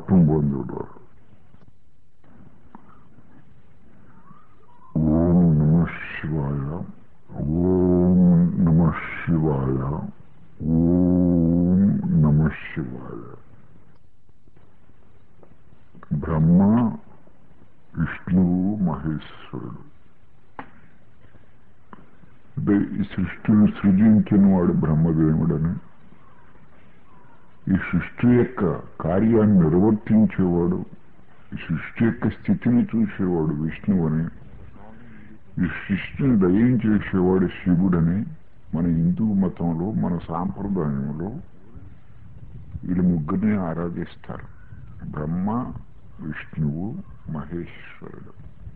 ఆత్మబంధుడు ఓం నమ శివాయ ఓం నమ శివాయ ఓం నమ శివాయ బ్రహ్మ విష్ణువు మహేశ్వరుడు అంటే ఈ సృష్టిని సృజించిన వాడు బ్రహ్మదేవుడని ఈ సృష్టి యొక్క కార్యాన్ని నిర్వర్తించేవాడు ఈ సృష్టి యొక్క స్థితిని చూసేవాడు విష్ణువని ఈ సృష్టిని దయం చేసేవాడు శివుడని మన హిందూ మతంలో మన సాంప్రదాయంలో వీళ్ళు ముగ్గురిని ఆరాధిస్తారు బ్రహ్మ విష్ణువు మహేశ్వరుడు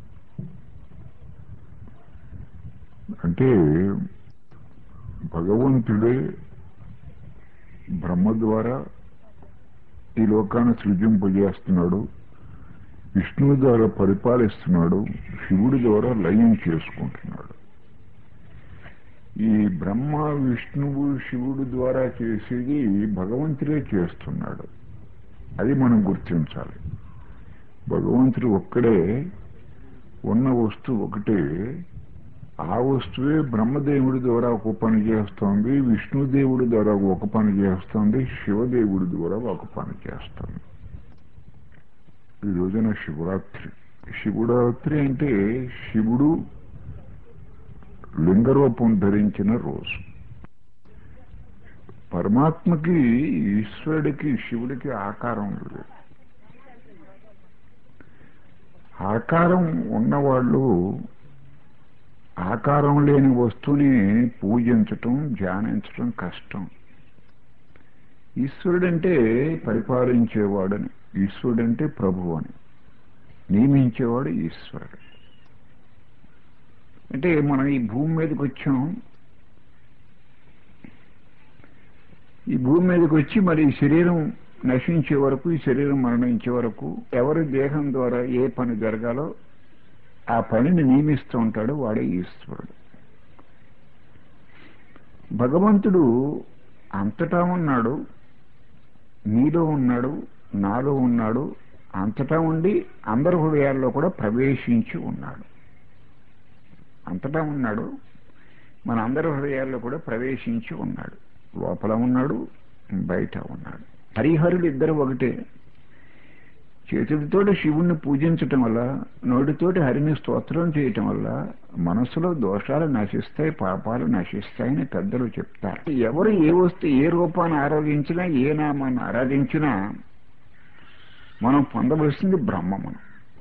అంటే భగవంతుడే బ్రహ్మ ద్వారా ఈ లోకాన్ని సృజింపజేస్తున్నాడు విష్ణువు ద్వారా పరిపాలిస్తున్నాడు శివుడి ద్వారా లయం చేసుకుంటున్నాడు ఈ బ్రహ్మ విష్ణువు శివుడు ద్వారా చేసేది భగవంతుడే చేస్తున్నాడు అది మనం గుర్తించాలి భగవంతుడు ఒక్కడే ఉన్న వస్తువు ఒకటే ఆ వస్తువే బ్రహ్మదేవుడి ద్వారా ఒక పని చేస్తోంది విష్ణుదేవుడి ద్వారా ఒక పని చేస్తోంది శివదేవుడి ద్వారా ఒక పని చేస్తోంది ఈ రోజున శివరాత్రి శివరాత్రి అంటే శివుడు లింగరూపం ధరించిన రోజు పరమాత్మకి ఈశ్వరుడికి శివుడికి ఆకారం లేదు ఆకారం ఉన్నవాళ్ళు ఆకారం లేని వస్తువుని పూజించటం ధ్యానించటం కష్టం ఈశ్వరుడంటే పరిపాలించేవాడని ఈశ్వరుడంటే ప్రభు అని నియమించేవాడు ఈశ్వరుడు అంటే మనం ఈ భూమి మీదకి వచ్చాం ఈ భూమి మీదకి వచ్చి మరి ఈ శరీరం నశించే వరకు ఈ శరీరం మరణించే వరకు ఎవరి దేహం ద్వారా ఏ పని జరగాలో ఆ పనిని నియమిస్తూ ఉంటాడు వాడే ఈశ్వరుడు భగవంతుడు అంతటా ఉన్నాడు నీలో ఉన్నాడు నాలో ఉన్నాడు అంతటా ఉండి అందరి హృదయాల్లో కూడా ప్రవేశించి ఉన్నాడు అంతటా ఉన్నాడు మన అందరి హృదయాల్లో కూడా ప్రవేశించి ఉన్నాడు లోపల ఉన్నాడు బయట ఉన్నాడు హరిహరులు ఇద్దరు ఒకటే చేతులతోటి శివుణ్ణి పూజించటం వల్ల నోటితోటి హరిని స్తోత్రం చేయటం వల్ల మనసులో దోషాలు నశిస్తాయి పాపాలు నశిస్తాయని పెద్దలు చెప్తారు ఎవరు ఏ వస్తు ఏ రూపాన్ని ఆరాధించినా ఏ నామాన్ని ఆరాధించినా మనం పొందవలసింది బ్రహ్మ మనం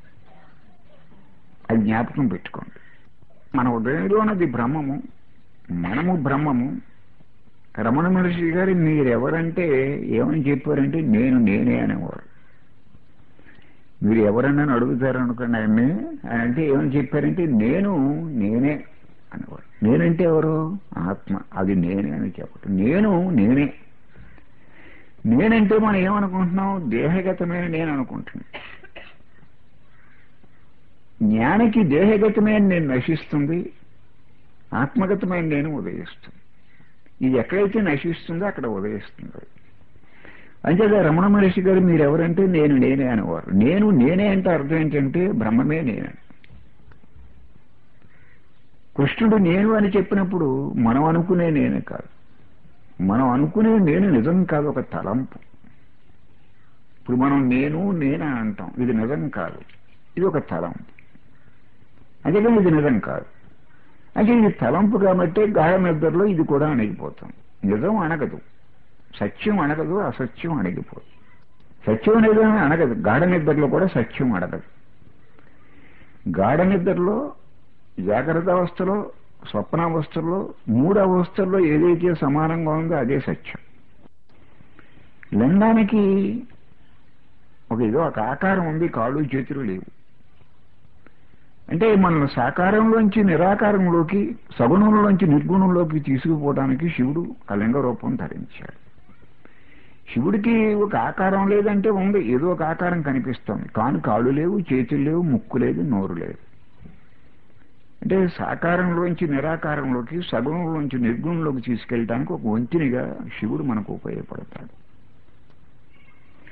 అది జ్ఞాపకం పెట్టుకోండి మన ఉదయంలో ఉన్నది బ్రహ్మము మనము బ్రహ్మము రమణ మహర్షి గారు మీరెవరంటే ఏమని చెప్పారంటే నేను నేనే అనేవారు మీరు ఎవరన్నా అడుగుతారు అనుకోండి ఆయన్ని ఆయన అంటే ఏమని చెప్పారంటే నేను నేనే అనేవారు నేనంటే ఎవరు ఆత్మ అది నేనే అని చెప్పటం నేను నేనే నేనంటే మనం ఏమనుకుంటున్నాం దేహగతమైన నేను అనుకుంటున్నాం జ్ఞానికి దేహగతమైన నేను నశిస్తుంది ఆత్మగతమైన నేను ఉదయిస్తుంది ఇది ఎక్కడైతే నశిస్తుందో అక్కడ ఉదయిస్తుంది అంతేగా రమణ మహర్షి గారు మీరెవరంటే నేను నేనే అనేవారు నేను నేనే అంటే అర్థం ఏంటంటే బ్రహ్మమే నేనే కృష్ణుడు నేను అని చెప్పినప్పుడు మనం అనుకునే నేనే కాదు మనం అనుకునే నేను నిజం కాదు ఒక తలంపు ఇప్పుడు మనం నేను నేనే అంటాం ఇది నిజం కాదు ఇది ఒక తలంపు అంతేకాని ఇది నిజం కాదు అంటే ఇది తలంపు కాబట్టి గాఢ నిద్రలో ఇది కూడా అణిగిపోతాం నిజం అణగదు సత్యం అణగదు అసత్యం అణిగిపోదు సత్యం అనేది అణగదు గాఢ నిద్రలో కూడా సత్యం అడగదు గాఢ నిద్రలో జాగ్రత్త అవస్థలో స్వప్నావస్థల్లో మూడు అవస్థల్లో ఏదైతే సమానంగా ఉందో అదే సత్యం లింగానికి ఒక ఏదో ఒక ఆకారం ఉంది కాళ్ళు చేతులు లేవు అంటే మన సాకారంలోంచి నిరాకారంలోకి సగుణంలోంచి నిర్గుణంలోకి తీసుకుపోవడానికి శివుడు ఆ లింగ రూపం ధరించాడు శివుడికి ఒక ఆకారం లేదంటే ఉంది ఏదో ఒక ఆకారం కనిపిస్తుంది కాను కాళ్ళు లేవు చేతులు లేవు ముక్కు లేదు నోరు లేదు అంటే సాకారంలోంచి నిరాకారంలోకి సగుణంలోంచి నిర్గుణంలోకి తీసుకెళ్ళడానికి ఒక వంతినిగా శివుడు మనకు ఉపయోగపడతాడు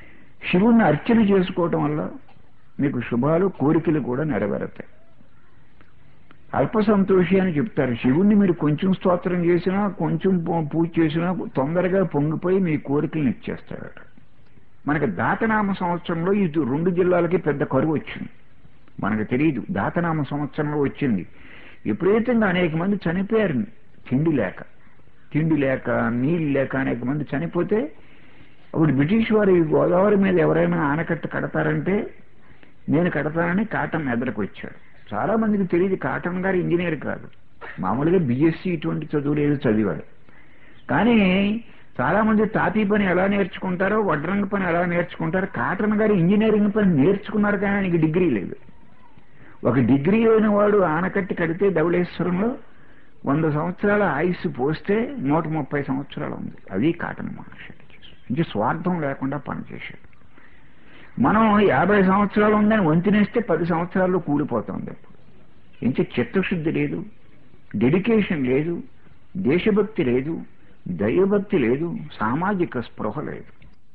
శివుణ్ణి అర్చన చేసుకోవటం వల్ల మీకు శుభాలు కోరికలు కూడా నెరవేరుతాయి అల్ప సంతోషి అని చెప్తారు శివుణ్ణి మీరు కొంచెం స్తోత్రం చేసినా కొంచెం పూ- పూజ చేసినా తొందరగా పొంగిపోయి మీ కోరికలను ఇచ్చేస్తాడట మనకి దాతనామ సంవత్సరంలో ఈ రెండు జిల్లాలకి పెద్ద కరువు వచ్చింది మనకు తెలియదు దాతనామ సంవత్సరంలో వచ్చింది విపరీతంగా అనేక మంది చనిపోయారు తిండి లేక తిండి లేక నీళ్ళు లేక అనేక మంది చనిపోతే అప్పుడు బ్రిటిష్ వారు ఈ గోదావరి మీద ఎవరైనా ఆనకట్ట కడతారంటే నేను కడతానని కాటన్ ఎదరకు వచ్చాడు చాలా మందికి తెలియదు కాటన్ గారు ఇంజనీర్ కాదు మామూలుగా బిఎస్సి ఇటువంటి చదువులు ఏదో చదివాడు కానీ చాలా మంది తాపీ పని ఎలా నేర్చుకుంటారో వడ్రంగ పని ఎలా నేర్చుకుంటారో కాటన్ గారు ఇంజనీరింగ్ పని నేర్చుకున్నారు కానీ ఆయనకి డిగ్రీ లేదు ఒక డిగ్రీ అయిన వాడు ఆనకట్టి కడితే ధవళేశ్వరంలో వంద సంవత్సరాల ఆయుస్సు పోస్తే నూట ముప్పై సంవత్సరాలు ఉంది అది కాటన్ మహర్షి ఇంక స్వార్థం లేకుండా పనిచేశాడు మనం యాభై సంవత్సరాలు ఉందని వంతినేస్తే పది సంవత్సరాల్లో కూలిపోతుంది అప్పుడు ఇంక చిత్తశుద్ధి లేదు డెడికేషన్ లేదు దేశభక్తి లేదు దైవభక్తి లేదు సామాజిక స్పృహ లేదు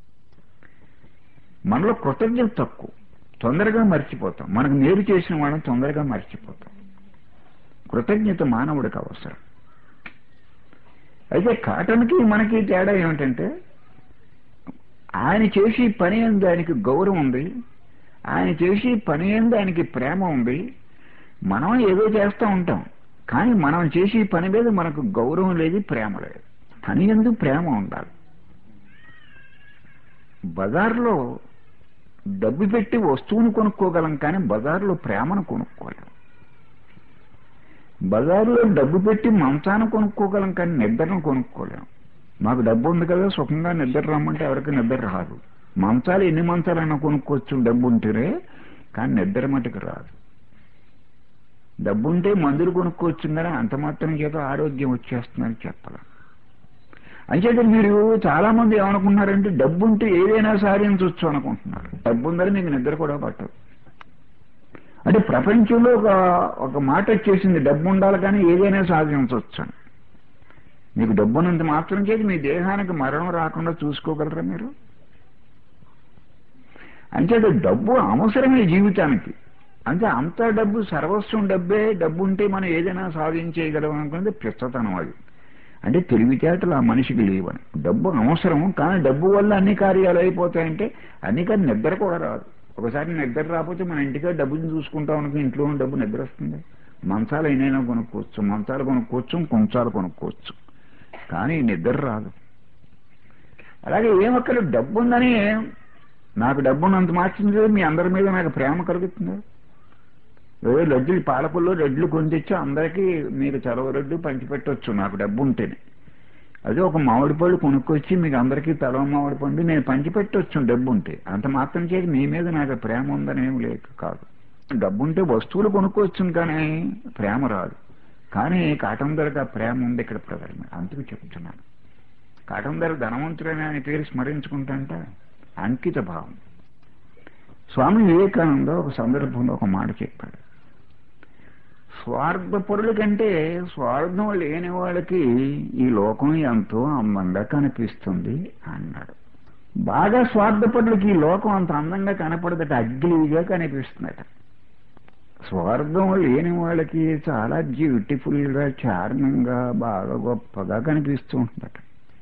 మనలో కృతజ్ఞత తక్కువ తొందరగా మర్చిపోతాం మనకు మేలు చేసిన వాళ్ళని తొందరగా మర్చిపోతాం కృతజ్ఞత మానవుడికి అవసరం అయితే కాటన్కి మనకి తేడా ఏమిటంటే ఆయన చేసి పని ఎందు ఆయనకి గౌరవం ఉంది ఆయన చేసి పని ఎందు ఆయనకి ప్రేమ ఉంది మనం ఏదో చేస్తూ ఉంటాం కానీ మనం చేసి పని మీద మనకు గౌరవం లేదు ప్రేమ లేదు పని ఎందు ప్రేమ ఉండాలి బజార్లో డబ్బు పెట్టి వస్తువును కొనుక్కోగలం కానీ బజార్లో ప్రేమను కొనుక్కోలేం బజార్లో డబ్బు పెట్టి మంచాన్ని కొనుక్కోగలం కానీ నిద్రను కొనుక్కోలేం మాకు డబ్బు ఉంది కదా సుఖంగా నిద్ర రమ్మంటే ఎవరికి నిద్ర రాదు మంచాలు ఎన్ని మంచాలైనా కొనుక్కోవచ్చు డబ్బు ఉంటేనే కానీ నిద్ర మటుకు రాదు డబ్బు ఉంటే మందులు కొనుక్కోవచ్చు కానీ అంత మాత్రం చేత ఆరోగ్యం వచ్చేస్తుందని చెప్పలేం అంచేత మీరు చాలా మంది ఏమనుకుంటున్నారంటే డబ్బు ఉంటే ఏదైనా సాధించవచ్చు అనుకుంటున్నారు డబ్బు ఉందని మీకు నిద్ర కూడా పట్టదు అంటే ప్రపంచంలో ఒక ఒక మాట వచ్చేసింది డబ్బు ఉండాలి కానీ ఏదైనా సాధించవచ్చు అని మీకు డబ్బునంత మాత్రం చేసి మీ దేహానికి మరణం రాకుండా చూసుకోగలరా మీరు అంచేత డబ్బు అవసరమే జీవితానికి అంటే అంత డబ్బు సర్వస్వం డబ్బే డబ్బు ఉంటే మనం ఏదైనా సాధించేయగలం అనుకున్నది పిచ్చతనం అది అంటే తెలివితేటలు ఆ మనిషికి లేవని డబ్బు అవసరం కానీ డబ్బు వల్ల అన్ని కార్యాలు అయిపోతాయంటే అన్ని కానీ నిద్ర కూడా రాదు ఒకసారి నిద్ర రాకపోతే మన ఇంటికే డబ్బుని చూసుకుంటాం అనుకో ఇంట్లో ఉన్న డబ్బు నిద్ర వస్తుంది మంచాలు అయినైనా కొనుక్కోవచ్చు మంచాలు కొనుక్కోవచ్చు కొంచాలు కొనుక్కోవచ్చు కానీ నిద్ర రాదు అలాగే ఏమక్కడ డబ్బు ఉందని నాకు డబ్బున్నంత మార్చింది మీ అందరి మీద నాకు ప్రేమ కలుగుతుంది ఏదో లడ్డులు పాలకుల్లో రెడ్లు కొని తెచ్చి అందరికీ మీకు చలవ రెడ్లు పంచిపెట్టవచ్చు నాకు డబ్బు ఉంటేనే అదే ఒక మామిడి పళ్ళు కొనుక్కొచ్చి మీకు అందరికీ తలవ మామిడి పండు నేను పంచిపెట్టవచ్చు డబ్బు ఉంటే అంత మాత్రం చేసి మీ మీద నాకు ప్రేమ ఉందని ఏం లేదు కాదు డబ్బు ఉంటే వస్తువులు కొనుక్కోవచ్చు కానీ ప్రేమ రాదు కానీ కాటన్ ధరకు ఆ ప్రేమ ఉంది ఇక్కడ ప్రధాన అందుకు చెప్తున్నాను కాటన్ ధర ధనవంతుడని ఆయన పేరు స్మరించుకుంటాంట అంకిత భావం స్వామి వివేకానంద ఒక సందర్భంలో ఒక మాట చెప్పాడు స్వార్థపరుల కంటే స్వార్థం లేని వాళ్ళకి ఈ లోకం ఎంతో అందంగా కనిపిస్తుంది అన్నాడు బాగా స్వార్థపరులకి ఈ లోకం అంత అందంగా కనపడదట అగ్లీగా కనిపిస్తుందట స్వార్థం లేని వాళ్ళకి చాలా బ్యూటిఫుల్ గా చార్మింగ్ బాగా గొప్పగా కనిపిస్తూ ఉంటుందట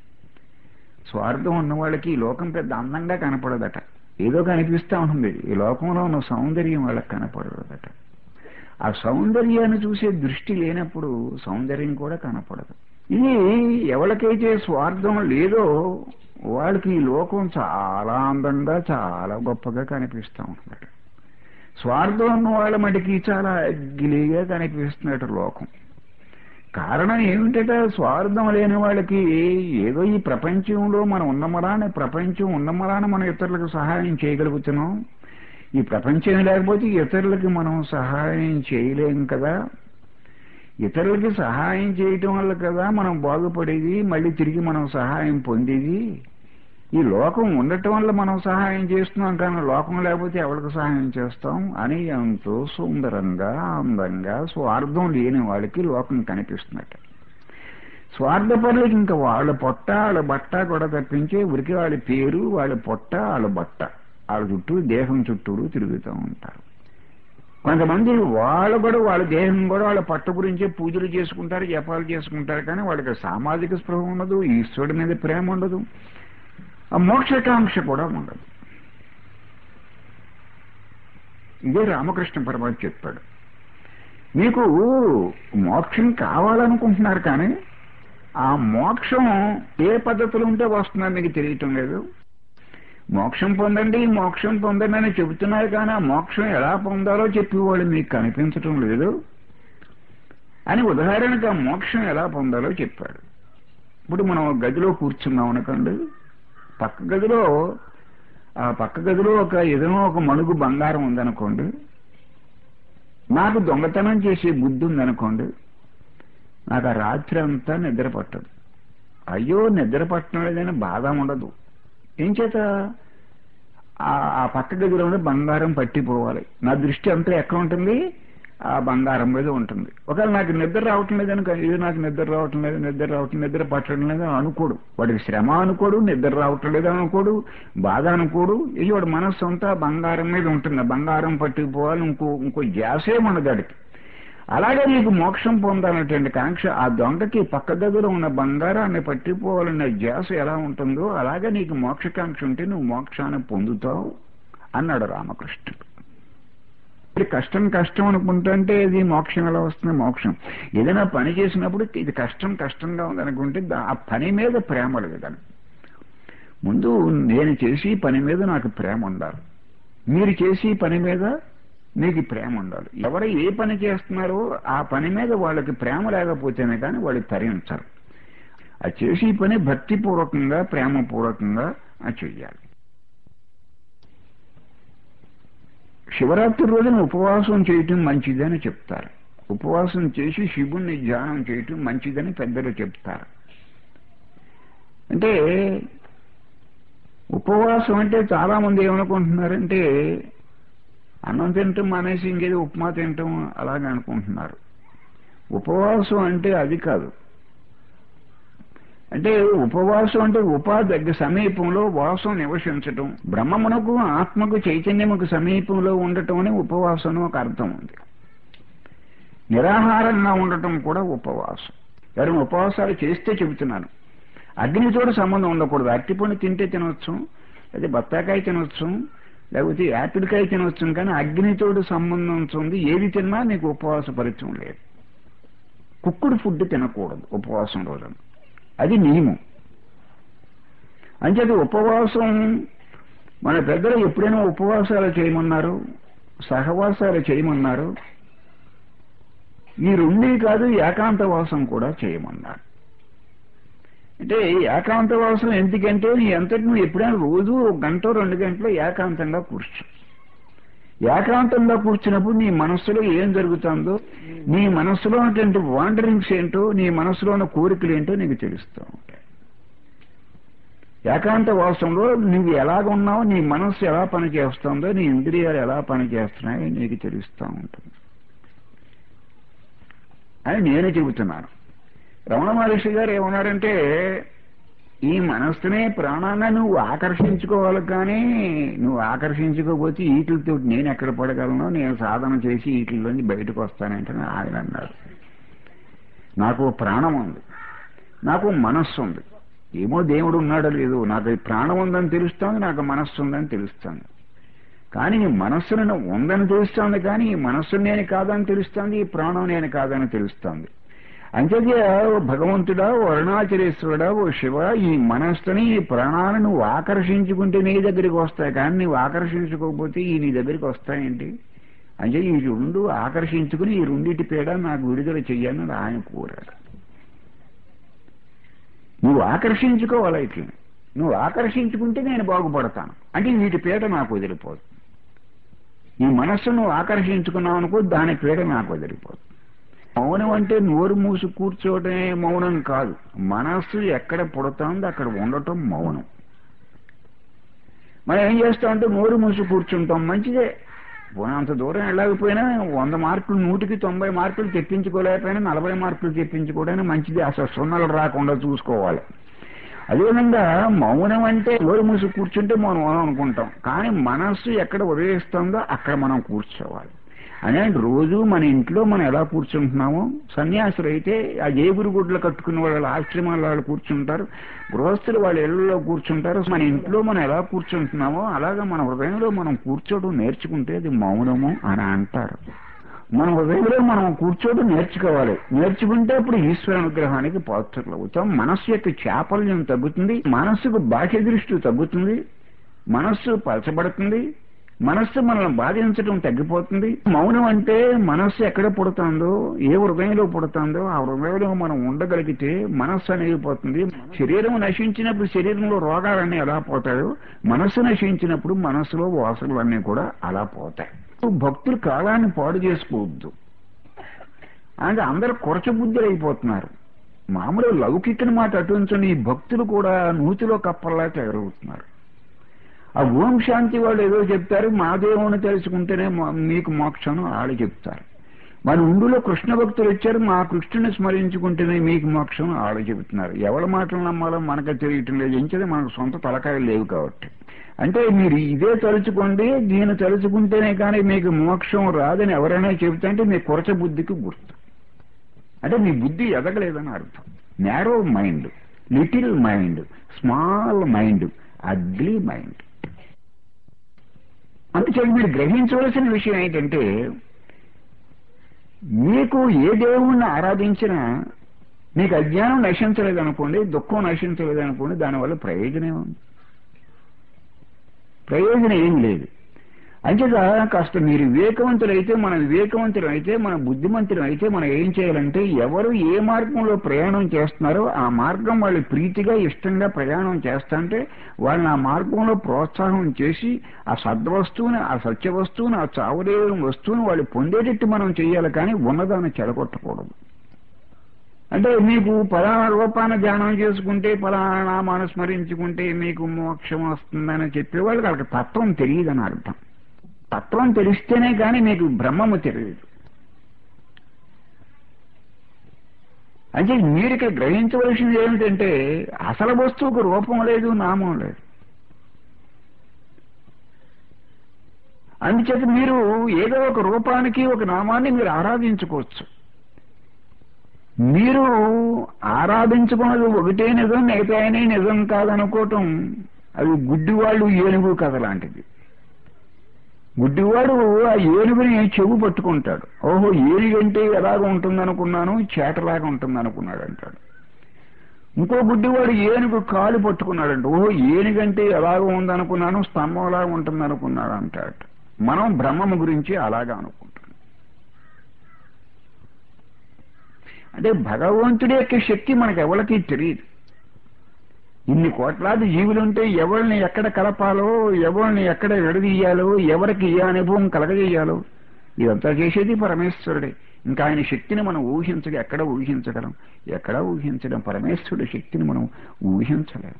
స్వార్థం ఉన్న వాళ్ళకి ఈ లోకం పెద్ద అందంగా కనపడదట ఏదో కనిపిస్తూ ఉంటుంది ఈ లోకంలో ఉన్న సౌందర్యం వాళ్ళకి కనపడదట ఆ సౌందర్యాన్ని చూసే దృష్టి లేనప్పుడు సౌందర్యం కూడా కనపడదు ఇది ఎవరికైతే స్వార్థం లేదో వాళ్ళకి ఈ లోకం చాలా అందంగా చాలా గొప్పగా కనిపిస్తూ ఉంటుందట స్వార్థం ఉన్న వాళ్ళ మటుకి చాలా గిలిగా కనిపిస్తున్నట్టు లోకం కారణం ఏమిటట స్వార్థం లేని వాళ్ళకి ఏదో ఈ ప్రపంచంలో మనం ఉన్నమరాని ప్రపంచం ఉన్నమరాని మనం ఇతరులకు సహాయం చేయగలుగుతున్నాం ఈ ప్రపంచం లేకపోతే ఇతరులకి మనం సహాయం చేయలేం కదా ఇతరులకి సహాయం చేయటం వల్ల కదా మనం బాగుపడేది మళ్ళీ తిరిగి మనం సహాయం పొందేది ఈ లోకం ఉండటం వల్ల మనం సహాయం చేస్తున్నాం కానీ లోకం లేకపోతే ఎవరికి సహాయం చేస్తాం అని ఎంతో సుందరంగా అందంగా స్వార్థం లేని వాళ్ళకి లోకం కనిపిస్తున్నట్టు స్వార్థపరులకి ఇంకా వాళ్ళ పొట్ట వాళ్ళ బట్ట కూడా తప్పించి ఉరికి వాళ్ళ పేరు వాళ్ళ పొట్ట వాళ్ళ బట్ట వాళ్ళ చుట్టూ దేహం చుట్టూరు తిరుగుతూ ఉంటారు కొంతమంది వాళ్ళు కూడా వాళ్ళ దేహం కూడా వాళ్ళ పట్టు గురించే పూజలు చేసుకుంటారు జపాలు చేసుకుంటారు కానీ వాళ్ళకి సామాజిక స్పృహ ఉండదు ఈశ్వరుడి మీద ప్రేమ ఉండదు ఆ మోక్షకాంక్ష కూడా ఉండదు ఇదే రామకృష్ణ పరమాత్మ చెప్పాడు మీకు మోక్షం కావాలనుకుంటున్నారు కానీ ఆ మోక్షం ఏ పద్ధతిలో ఉంటే వస్తుందని మీకు తెలియటం లేదు మోక్షం పొందండి మోక్షం పొందండి అని చెబుతున్నారు కానీ ఆ మోక్షం ఎలా పొందాలో చెప్పేవాళ్ళు మీకు కనిపించటం లేదు అని ఉదాహరణకు ఆ మోక్షం ఎలా పొందాలో చెప్పాడు ఇప్పుడు మనం గదిలో కూర్చున్నాం అనుకోండి పక్క గదిలో ఆ పక్క గదిలో ఒక ఏదైనా ఒక మణుగు బంగారం ఉందనుకోండి నాకు దొంగతనం చేసే బుద్ధి ఉందనుకోండి నాకు ఆ రాత్రి అంతా నిద్ర పట్టదు అయ్యో నిద్ర పట్టడం లేదని బాధ ఉండదు ఏం చేత ఆ పక్క గదిలో ఉండే బంగారం పట్టిపోవాలి నా దృష్టి అంతా ఎక్కడ ఉంటుంది ఆ బంగారం మీద ఉంటుంది ఒకవేళ నాకు నిద్ర రావటం లేదని ఇది నాకు నిద్ర రావటం లేదు నిద్ర రావటం నిద్ర పట్టడం లేదు అని అనుకోడు వాడికి శ్రమ అనుకోడు నిద్ర రావటం లేదు అనుకోడు బాధ అనుకోడు ఇది వాడి మనస్సు అంతా బంగారం మీద ఉంటుంది బంగారం పట్టుకుపోవాలి ఇంకో ఇంకో జాసే ఉండదు వాడికి అలాగే నీకు మోక్షం పొందాలనేటువంటి కాంక్ష ఆ దొంగకి పక్క గదిలో ఉన్న బంగారాన్ని పట్టిపోవాలనే ధ్యాస ఎలా ఉంటుందో అలాగే నీకు మోక్షకాంక్ష ఉంటే నువ్వు మోక్షాన్ని పొందుతావు అన్నాడు రామకృష్ణుడు ఇప్పుడు కష్టం కష్టం అనుకుంటుంటే ఇది మోక్షం ఎలా వస్తుంది మోక్షం ఏదైనా పని చేసినప్పుడు ఇది కష్టం కష్టంగా ఉందనుకుంటే ఆ పని మీద ప్రేమ లేదు ముందు నేను చేసి పని మీద నాకు ప్రేమ ఉండాలి మీరు చేసి పని మీద మీకు ప్రేమ ఉండాలి ఎవరు ఏ పని చేస్తున్నారో ఆ పని మీద వాళ్ళకి ప్రేమ లేకపోతేనే కానీ వాళ్ళు తరించరు ఆ చేసి పని భక్తిపూర్వకంగా ప్రేమపూర్వకంగా చెయ్యాలి శివరాత్రి రోజున ఉపవాసం చేయటం మంచిదని చెప్తారు ఉపవాసం చేసి శివుణ్ణి ధ్యానం చేయటం మంచిదని పెద్దలు చెప్తారు అంటే ఉపవాసం అంటే చాలా మంది ఏమనుకుంటున్నారంటే అన్నం తింటాం మానేసి ఇంకేదో ఉప్మా తింటాం అలాగే అనుకుంటున్నారు ఉపవాసం అంటే అది కాదు అంటే ఉపవాసం అంటే ఉపాధి దగ్గర సమీపంలో వాసం నివసించటం బ్రహ్మమునకు ఆత్మకు చైతన్యముకు సమీపంలో ఉండటం అని ఉపవాసం ఒక అర్థం ఉంది నిరాహారంగా ఉండటం కూడా ఉపవాసం ఎవరైనా ఉపవాసాలు చేస్తే చెబుతున్నాను అగ్నితోటి సంబంధం ఉండకూడదు అరటిపండు తింటే తినవచ్చు లేదా బత్తాకాయ తినవచ్చు లేకపోతే యాపిల్కాయ తినవచ్చు కానీ అగ్నితోటి సంబంధం ఉంది ఏది తిన్నా నీకు ఉపవాస పరిచయం లేదు కుక్కుడు ఫుడ్ తినకూడదు ఉపవాసం రోజున అది నియమం అంచేది ఉపవాసం మన పెద్దలు ఎప్పుడైనా ఉపవాసాలు చేయమన్నారు సహవాసాలు చేయమన్నారు ఈ రెండే కాదు ఏకాంతవాసం కూడా చేయమన్నారు అంటే ఏకాంతవాసం ఎందుకంటే నీ ఎంతటి నువ్వు ఎప్పుడైనా రోజు ఒక గంట రెండు గంటలు ఏకాంతంగా కూర్చో ఏకాంతంగా కూర్చున్నప్పుడు నీ మనస్సులో ఏం జరుగుతుందో నీ మనస్సులో ఉన్నటువంటి వాండరింగ్స్ ఏంటో నీ మనస్సులో ఉన్న కోరికలు ఏంటో నీకు తెలుస్తూ ఉంటాయి ఏకాంత వాసంలో నువ్వు ఎలాగ ఉన్నావో నీ మనస్సు ఎలా పనిచేస్తుందో నీ ఇంద్రియాలు ఎలా పనిచేస్తున్నాయో నీకు తెలుస్తూ ఉంటుంది అని నేను చెబుతున్నాను రమణ మహర్షి గారు ఏమన్నారంటే ఈ మనస్సునే ప్రాణాన్ని నువ్వు ఆకర్షించుకోవాలి కానీ నువ్వు ఆకర్షించుకోకపోతే ఈటిలతో నేను ఎక్కడ పడగలను నేను సాధన చేసి వీటిల్లోంచి బయటకు వస్తానంటే ఆయన అన్నారు నాకు ప్రాణం ఉంది నాకు మనస్సు ఉంది ఏమో దేవుడు ఉన్నాడో లేదు నాకు ఈ ప్రాణం ఉందని తెలుస్తోంది నాకు మనస్సు ఉందని తెలుస్తుంది కానీ ఈ మనస్సును ఉందని తెలుస్తోంది కానీ ఈ మనస్సు నేను కాదని తెలుస్తోంది ఈ ప్రాణం నేను కాదని తెలుస్తోంది అంచేతే ఓ భగవంతుడా ఓ అరుణాచలేశ్వరుడా ఓ శివ ఈ మనస్సుని ఈ ప్రాణాన్ని నువ్వు ఆకర్షించుకుంటే నీ దగ్గరికి వస్తాయి కానీ నువ్వు ఆకర్షించుకోకపోతే ఈ నీ దగ్గరికి వస్తాయేంటి అంటే ఈ రెండు ఆకర్షించుకుని ఈ రెండింటి పేడ నాకు విడుదల చెయ్యాలని ఆయన కోరాడు నువ్వు ఆకర్షించుకోవాలి ఇట్లా నువ్వు ఆకర్షించుకుంటే నేను బాగుపడతాను అంటే వీటి పీడ నాకు వదిలిపోదు ఈ మనస్సు నువ్వు ఆకర్షించుకున్నావు అనుకో దాని పీడ నాకు వదిలిపోదు మౌనం అంటే నోరు మూసి కూర్చోవడమే మౌనం కాదు మనస్సు ఎక్కడ పుడతాందో అక్కడ ఉండటం మౌనం మనం ఏం చేస్తామంటే నోరు మూసి కూర్చుంటాం మంచిదే అంత దూరం వెళ్ళకపోయినా వంద మార్కులు నూటికి తొంభై మార్కులు తెప్పించుకోలేకపోయినా నలభై మార్కులు తెప్పించుకోవడానికి మంచిది అసలు సున్నలు రాకుండా చూసుకోవాలి అదేవిధంగా మౌనం అంటే నోరు మూసి కూర్చుంటే మనం మౌనం అనుకుంటాం కానీ మనస్సు ఎక్కడ ఉదయిస్తుందో అక్కడ మనం కూర్చోవాలి అనే రోజు మన ఇంట్లో మనం ఎలా కూర్చుంటున్నామో సన్యాసులు అయితే ఆ జేబురు గుడ్లు కట్టుకున్న వాళ్ళు ఆశ్రమాల వాళ్ళు కూర్చుంటారు గృహస్థులు వాళ్ళ ఇళ్లలో కూర్చుంటారు మన ఇంట్లో మనం ఎలా కూర్చుంటున్నామో అలాగా మన హృదయంలో మనం కూర్చోవడం నేర్చుకుంటే అది మౌనము అని అంటారు మన హృదయంలో మనం కూర్చోవడం నేర్చుకోవాలి నేర్చుకుంటే ఇప్పుడు ఈశ్వర అనుగ్రహానికి పాత్రలు అవుతాం మనస్సు యొక్క చాపల్యం తగ్గుతుంది మనస్సుకు బాహ్య దృష్టి తగ్గుతుంది మనస్సు పలచబడుతుంది మనస్సు మనల్ని బాధించడం తగ్గిపోతుంది మౌనం అంటే మనస్సు ఎక్కడ పుడుతుందో ఏ హృదయంలో పుడుతుందో ఆ హృదయంలో మనం ఉండగలిగితే మనస్సు అనేది పోతుంది శరీరం నశించినప్పుడు శరీరంలో రోగాలన్నీ ఎలా పోతాయో మనస్సు నశించినప్పుడు మనస్సులో వాసనలన్నీ కూడా అలా పోతాయి భక్తులు కాలాన్ని పాడు చేసుకోవద్దు అంటే అందరూ కొరచ బుద్ధులు అయిపోతున్నారు మామూలు లౌకికని మాట అటుంచని ఈ భక్తులు కూడా నూతిలో కప్పల్లా తయారవుతున్నారు ఆ ఓం శాంతి వాళ్ళు ఏదో చెప్తారు మా దేవుని తెలుసుకుంటేనే మా- మీకు మోక్షం వాళ్ళు చెప్తారు మన ఉండులో కృష్ణ భక్తులు వచ్చారు మా కృష్ణుని స్మరించుకుంటేనే మీకు మోక్షం వాళ్ళు చెబుతున్నారు ఎవరి మాటలు నమ్మాలో మనకే తెలియటం లేదు ఎంచేది మనకు సొంత తలకాయలు లేవు కాబట్టి అంటే మీరు ఇదే తలుచుకోండి దీన్ని తలుచుకుంటేనే కానీ మీకు మోక్షం రాదని ఎవరైనా చెబుతా అంటే మీ కొరచ బుద్ధికి గుర్తు అంటే మీ బుద్ధి ఎదగలేదని అర్థం narrow mind little mind small mind ugly mind అందుచేత మీరు గ్రహించవలసిన విషయం ఏంటంటే మీకు ఏ దేవుణ్ణి ఆరాధించినా మీకు అజ్ఞానం నశించలేదనుకోండి దుఃఖం నశించలేదనుకోండి దానివల్ల ప్రయోజనం ఉంది ప్రయోజనం ఏం లేదు అంచేత కాస్త మీరు వివేకవంతులైతే మన వివేకవంతులు అయితే మన బుద్ధిమంతులు అయితే మనం ఏం చేయాలంటే ఎవరు ఏ మార్గంలో ప్రయాణం చేస్తున్నారో ఆ మార్గం వాళ్ళు ప్రీతిగా ఇష్టంగా ప్రయాణం చేస్తాంటే వాళ్ళని ఆ మార్గంలో ప్రోత్సాహం చేసి ఆ సద్వస్తువుని ఆ సత్య వస్తువుని ఆ చావులేని వస్తువుని వాళ్ళు పొందేటట్టు మనం చేయాలి కానీ ఉన్నదాన్ని చెడగొట్టకూడదు అంటే మీకు పలానా రూపాన ధ్యానం చేసుకుంటే పలానా నామాను స్మరించుకుంటే మీకు మోక్షం వస్తుందని చెప్పేవాళ్ళు వాళ్ళకి తత్వం తెలియదని అర్థం తత్వం తెలిస్తేనే కానీ మీకు బ్రహ్మము తెలియదు అంటే మీరు ఇక్కడ గ్రహించవలసింది ఏమిటంటే అసలు వస్తువుకు రూపం లేదు నామం లేదు అందుచేత మీరు ఏదో ఒక రూపానికి ఒక నామాన్ని మీరు ఆరాధించుకోవచ్చు మీరు ఆరాధించుకున్నది ఒకటే నిజం మిగతాయనే నిజం కాదనుకోవటం అది గుడ్డివాళ్ళు ఏనుగు కథ లాంటిది గుడ్డివాడు ఆ ఏనుగుని చెవు పట్టుకుంటాడు ఓహో ఏనుగంటే ఎలాగ ఉంటుందనుకున్నాను చేటలాగా ఉంటుందనుకున్నాడు అంటాడు ఇంకో గుడ్డివాడు ఏనుగు కాలు పట్టుకున్నాడంట ఓహో ఏనుగంటే ఎలాగ ఉందనుకున్నాను స్తంభంలాగా ఉంటుందనుకున్నాడు అంటాడు మనం బ్రహ్మము గురించి అలాగా అనుకుంటాం అంటే భగవంతుడి యొక్క శక్తి మనకు ఎవరికి తెలియదు ఇన్ని కోట్లాది జీవులుంటే ఎవరిని ఎక్కడ కలపాలో ఎవరిని ఎక్కడ విడదీయాలో ఎవరికి ఏ అనుభవం కలగజేయాలో ఇదంతా చేసేది పరమేశ్వరుడే ఇంకా ఆయన శక్తిని మనం ఊహించగా ఎక్కడ ఊహించగలం ఎక్కడ ఊహించడం పరమేశ్వరుడి శక్తిని మనం ఊహించలేం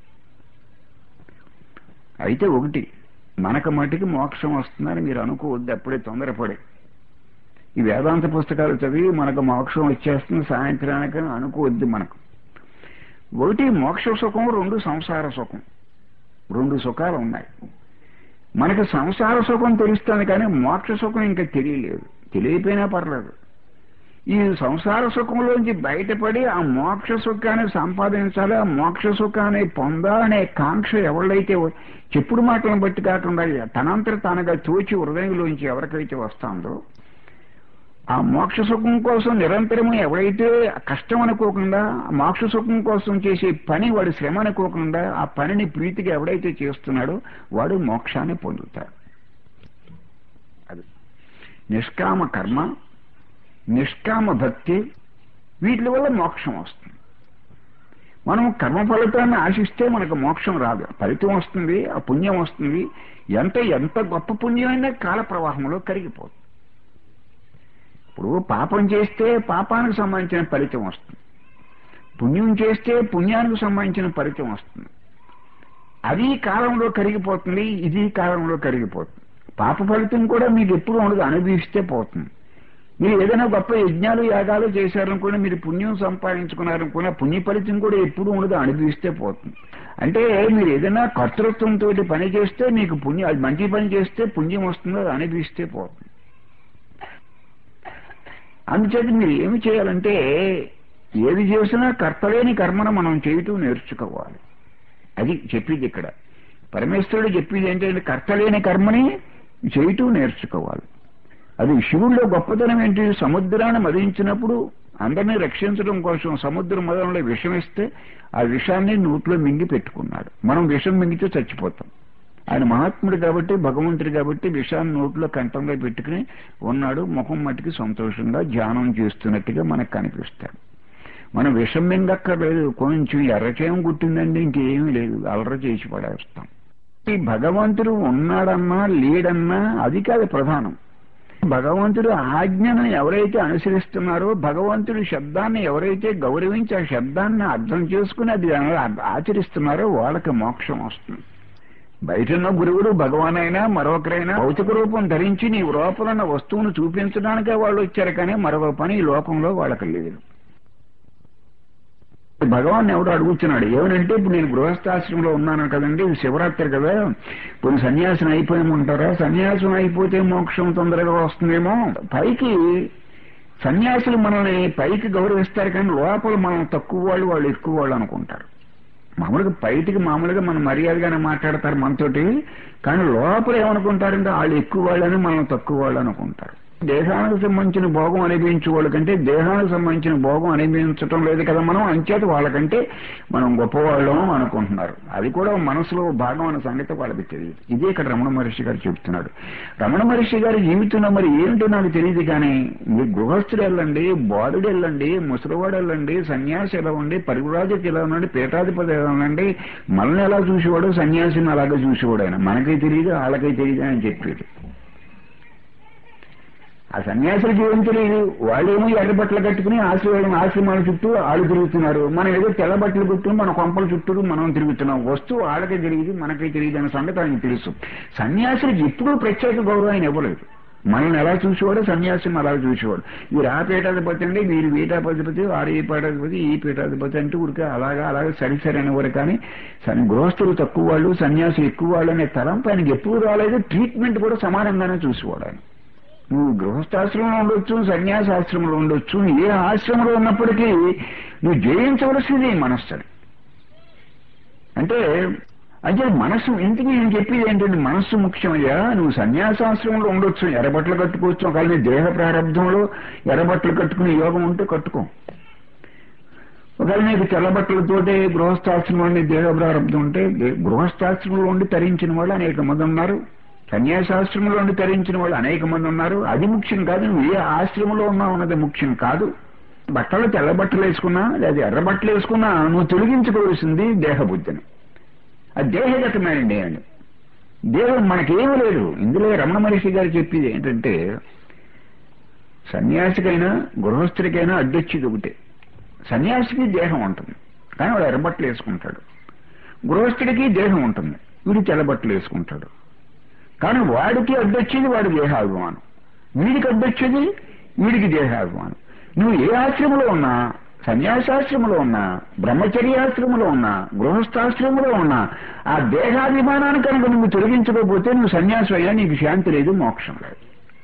అయితే ఒకటి మనకు మటుకి మోక్షం వస్తుందని మీరు అనుకోవద్దు అప్పుడే తొందరపడే ఈ వేదాంత పుస్తకాలు చదివి మనకు మోక్షం వచ్చేస్తుంది సాయంత్రానికి అనుకోవద్దు మనకు ఒకటి మోక్ష సుఖం రెండు సంసార సుఖం రెండు సుఖాలు ఉన్నాయి మనకు సంసార సుఖం తెలుస్తుంది కానీ మోక్ష సుఖం ఇంకా తెలియలేదు తెలియపోయినా పర్లేదు ఈ సంసార సుఖంలోంచి బయటపడి ఆ మోక్ష సుఖాన్ని సంపాదించాలి ఆ మోక్ష సుఖాన్ని పొందాలనే కాంక్ష ఎవళ్ళైతే చెప్పుడు మాటలను బట్టి కాకుండా తనంతట తానుగా తోచి హృదయంలోంచి ఎవరికైతే వస్తుందో ఆ మోక్ష సుఖం కోసం నిరంతరము ఎవరైతే కష్టం అనుకోకుండా మోక్ష సుఖం కోసం చేసే పని వాడు శ్రమ అనుకోకుండా ఆ పనిని ప్రీతిగా ఎవడైతే చేస్తున్నాడో వాడు మోక్షాన్ని పొందుతాడు అది నిష్కామ కర్మ నిష్కామ భక్తి వీటి వల్ల మోక్షం వస్తుంది మనం కర్మ ఫలితాన్ని ఆశిస్తే మనకు మోక్షం రాదు ఫలితం వస్తుంది ఆ పుణ్యం వస్తుంది ఎంత ఎంత గొప్ప పుణ్యమైనా కాల ప్రవాహంలో కరిగిపోతుంది ఇప్పుడు పాపం చేస్తే పాపానికి సంబంధించిన ఫలితం వస్తుంది పుణ్యం చేస్తే పుణ్యానికి సంబంధించిన ఫలితం వస్తుంది అది కాలంలో కరిగిపోతుంది ఇది కాలంలో కరిగిపోతుంది పాప ఫలితం కూడా మీకు ఎప్పుడు ఉండదు అనుభవిస్తే పోతుంది మీరు ఏదైనా గొప్ప యజ్ఞాలు యాగాలు చేశారనుకున్నా మీరు పుణ్యం సంపాదించుకున్నారనుకున్నా పుణ్య ఫలితం కూడా ఎప్పుడు ఉండదు అనుభవిస్తే పోతుంది అంటే మీరు ఏదైనా కర్తృత్వంతో పని చేస్తే మీకు పుణ్యం అది మంచి పని చేస్తే పుణ్యం వస్తుందో అది అనుభవిస్తే పోతుంది అందుచేత మీరు ఏమి చేయాలంటే ఏది చేసినా కర్తలేని కర్మను మనం చేయటం నేర్చుకోవాలి అది చెప్పింది ఇక్కడ పరమేశ్వరుడు చెప్పింది ఏంటంటే కర్తలేని కర్మని చేయటం నేర్చుకోవాలి అది శివుల్లో గొప్పతనం ఏంటి సముద్రాన్ని మదించినప్పుడు అందరినీ రక్షించడం కోసం సముద్ర మదంలో విషం ఇస్తే ఆ విషాన్ని నోట్లో మింగి పెట్టుకున్నాడు మనం విషం మింగితే చచ్చిపోతాం ఆయన మహాత్ముడు కాబట్టి భగవంతుడు కాబట్టి విషాన్ని నోట్లో కంఠంలో పెట్టుకుని ఉన్నాడు ముఖం మట్టికి సంతోషంగా ధ్యానం చేస్తున్నట్టుగా మనకు కనిపిస్తాడు మనం విషం మింగక్కర్లేదు కొంచెం ఎర్రచేయం గుట్టిందండి ఇంకేమీ లేదు అలర చేసి పడేస్తాం ఈ భగవంతుడు ఉన్నాడన్నా లేడన్నా అది కాదు ప్రధానం భగవంతుడు ఆజ్ఞను ఎవరైతే అనుసరిస్తున్నారో భగవంతుడి శబ్దాన్ని ఎవరైతే గౌరవించి ఆ శబ్దాన్ని అర్థం చేసుకుని అది ఆచరిస్తున్నారో వాళ్ళకి మోక్షం వస్తుంది బయటన్న గురువుడు భగవాన్ అయినా మరొకరైనా భౌతిక రూపం ధరించి నీ లోపల ఉన్న వస్తువును చూపించడానికే వాళ్ళు వచ్చారు కానీ మరొక పని ఈ లోకంలో వాళ్ళకి లేదు భగవాన్ ఎవడు అడుగుతున్నాడు ఏమనంటే ఇప్పుడు నేను గృహస్థాశ్రమంలో ఉన్నాను కదండి ఇది శివరాత్రి కదా ఇప్పుడు సన్యాసం అయిపోయామంటారా సన్యాసం అయిపోతే మోక్షం తొందరగా వస్తుందేమో పైకి సన్యాసులు మనల్ని పైకి గౌరవిస్తారు కానీ లోపల మనం తక్కువ వాళ్ళు వాళ్ళు ఎక్కువ వాళ్ళు అనుకుంటారు మామూలుగా బయటికి మామూలుగా మనం మర్యాదగానే మాట్లాడతారు మనతోటి కానీ లోపల ఏమనుకుంటారంటే వాళ్ళు ఎక్కువ వాళ్ళని మనం తక్కువ వాళ్ళు అనుకుంటారు దేహానికి సంబంధించిన భోగం అనుభవించే వాళ్ళకంటే దేహానికి సంబంధించిన భోగం అనుభవించటం లేదు కదా మనం అంచేత వాళ్ళకంటే మనం గొప్పవాళ్ళం అనుకుంటున్నారు అది కూడా మనసులో భాగం అనే సంగతి వాళ్ళకి తెలియదు ఇదే ఇక్కడ రమణ మహర్షి గారు చెప్తున్నాడు రమణ మహర్షి గారి జీవితంలో మరి ఏంటో నాకు తెలియదు కానీ మీరు గృహస్థుడు వెళ్ళండి బాలుడు వెళ్ళండి ముసలివాడు వెళ్ళండి సన్యాసి ఎలా ఉండి పరివిరాజకి ఎలా ఉండండి పీఠాధిపతి ఎలా ఉండండి మనల్ని ఎలా చూసేవాడు సన్యాసిని అలాగే చూసేవాడు ఆయన మనకై తెలియదు వాళ్ళకై తెలియదు అని చెప్పాడు ఆ సన్యాసులకి ఏం తెలియదు వాళ్ళేమో ఎర్ర బట్టలు కట్టుకుని ఆశ్రయం ఆశ్రమాల చుట్టూ ఆళ్ళు తిరుగుతున్నారు మనం ఏదో తెల్ల బట్టలు కట్టుకుని మన కొంపల చుట్టూ మనం తిరుగుతున్నాం వస్తువు వాళ్ళకే తెలియదు మనకే తెలియదు అనే సంగతి ఆయనకు తెలుసు సన్యాసులకి ఎప్పుడూ ప్రత్యేక గౌరవం ఆయన ఇవ్వలేదు మనల్ని ఎలా చూసేవాడు సన్యాసం అలా చూసేవాడు వీరు ఆ పీఠాధిపతి అండి వీరు పీఠాధిపతి వారు ఈ పీఠాధిపతి ఈ పీఠాధిపతి అంటే ఊరికే అలాగా అలాగే సరి సరి అనేవారు కానీ గృహస్థులు తక్కువ వాళ్ళు సన్యాసులు ఎక్కువ వాళ్ళు అనే తలంపు ఆయనకి ఎప్పుడు రాలేదు ట్రీట్మెంట్ కూడా సమానంగానే చూసేవాడు ఆయన నువ్వు గృహస్థాశ్రమంలో ఉండొచ్చు సన్యాసాశ్రమంలో ఉండొచ్చు ఏ ఆశ్రమంలో ఉన్నప్పటికీ నువ్వు జయించవలసింది మనస్సుని అంటే అంటే మనస్సు ఇంటికి నేను చెప్పేది ఏంటంటే మనస్సు ముఖ్యమయ్యా నువ్వు సన్యాసాశ్రమంలో ఉండొచ్చు ఎర్రబట్టలు కట్టుకోవచ్చు ఒకవేళ నీ దేహ ప్రారంభంలో ఎర్రబట్టలు కట్టుకునే యోగం ఉంటే కట్టుకో ఒకవేళ నీకు తెల్లబట్టలతోటే గృహస్థాశ్రమంలో దేహ ప్రారంభం ఉంటే గృహస్థాశ్రమంలో ఉండి తరించిన వాళ్ళు అనేక మంది ఉన్నారు సన్యాసాశ్రమంలో ఉండి తరించిన వాళ్ళు అనేక మంది ఉన్నారు అది ముఖ్యం కాదు నువ్వు ఏ ఆశ్రమంలో ఉన్నావు అన్నది ముఖ్యం కాదు బట్టలు తెల్ల బట్టలు వేసుకున్నా లేదా ఎర్ర బట్టలు వేసుకున్నా నువ్వు తొలగించుకోవాల్సింది దేహబుద్ధిని అది దేహగతమైన నేను దేహం మనకేమీ లేదు ఇందులో రమణ మహర్షి గారు చెప్పేది ఏంటంటే సన్యాసికైనా గృహస్థుడికైనా అడ్డొచ్చేది ఒకటే సన్యాసికి దేహం ఉంటుంది కానీ వాడు ఎర్రబట్టలు వేసుకుంటాడు గృహస్థుడికి దేహం ఉంటుంది వీడు తెల్లబట్టలు వేసుకుంటాడు కానీ వాడికి అడ్డొచ్చేది వాడి దేహాభిమానం వీడికి అడ్డొచ్చేది వీడికి దేహాభిమానం నువ్వు ఏ ఆశ్రమంలో ఉన్నా సన్యాసాశ్రమంలో ఉన్నా బ్రహ్మచర్యాశ్రమంలో ఉన్నా గృహస్థాశ్రమంలో ఉన్నా ఆ దేహాభిమానాన్ని కనుక నువ్వు తొలగించకపోతే నువ్వు సన్యాసం అయ్యా నీకు శాంతి లేదు మోక్షం లేదు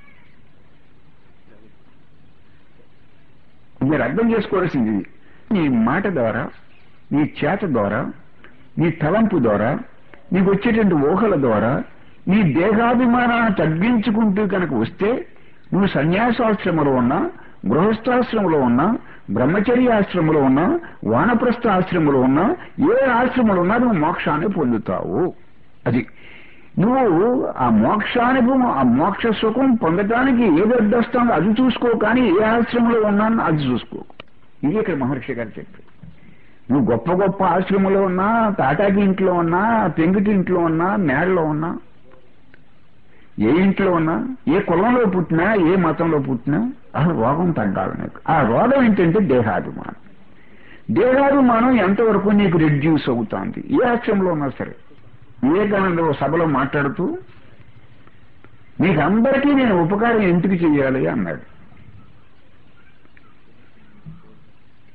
మీరు అర్థం చేసుకోవాల్సింది నీ మాట ద్వారా నీ చేత ద్వారా నీ తలంపు ద్వారా నీకు వచ్చేటువంటి ఊహల ద్వారా నీ దేహాభిమానాన్ని తగ్గించుకుంటూ కనుక వస్తే నువ్వు సన్యాసాశ్రమంలో ఉన్నా గృహస్థాశ్రమంలో ఉన్నా బ్రహ్మచర్యాశ్రమంలో ఉన్నా వానప్రస్థ ఆశ్రమంలో ఉన్నా ఏ ఆశ్రమంలో ఉన్నా నువ్వు మోక్షాన్ని పొందుతావు అది నువ్వు ఆ మోక్షానికి ఆ మోక్ష సుఖం పొందటానికి ఏది అడ్డొస్తానో అది చూసుకో కానీ ఏ ఆశ్రమంలో ఉన్నానో అది చూసుకో ఇది ఇక్కడ మహర్షి గారు చెప్పారు నువ్వు గొప్ప గొప్ప ఆశ్రమంలో ఉన్నా తాటాకి ఇంట్లో ఉన్నా పెంకుటి ఇంట్లో ఉన్నా మేడలో ఉన్నా ఏ ఇంట్లో ఉన్నా ఏ కులంలో పుట్టినా ఏ మతంలో పుట్టినా ఆ రోగం తగ్గాలి నీకు ఆ రోగం ఏంటంటే దేహాభిమానం దేహాభిమానం ఎంతవరకు నీకు రెడ్యూస్ అవుతుంది ఏ ఆశ్రమంలో ఉన్నా సరే వివేకానంద సభలో మాట్లాడుతూ మీకు అందరికీ నేను ఉపకారం ఎందుకు చేయాలి అన్నాడు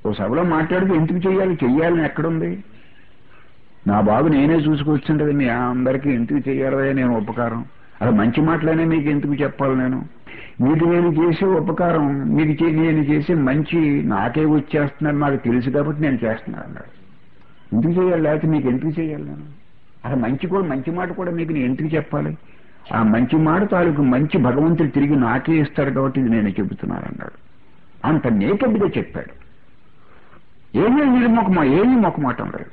ఓ సభలో మాట్లాడితే ఎందుకు చెయ్యాలి చెయ్యాలని ఎక్కడుంది నా బాబు నేనే చూసుకొచ్చుంటది మీ అందరికీ ఎందుకు చెయ్యాలి నేను ఉపకారం అలా మంచి మాటలనే మీకు ఎందుకు చెప్పాలి నేను మీకు నేను చేసే ఉపకారం మీకు చే- నేను చేసే మంచి నాకే వచ్చేస్తున్నాను నాకు తెలుసు కాబట్టి నేను చేస్తున్నాను అన్నాడు ఎందుకు చేయాలి లేకపోతే మీకు ఎందుకు చేయాలి నేను అసలు మంచి కూడా మంచి మాట కూడా మీకు నేను ఎందుకు చెప్పాలి ఆ మంచి మాట తాలూకు మంచి భగవంతుడు తిరిగి నాకే ఇస్తాడు కాబట్టి ఇది నేను చెబుతున్నాను అన్నాడు అంత నేకెడ్గా చెప్పాడు ఏమీ నిర్ముఖమా ఏమీ మొక్కమాటం లేదు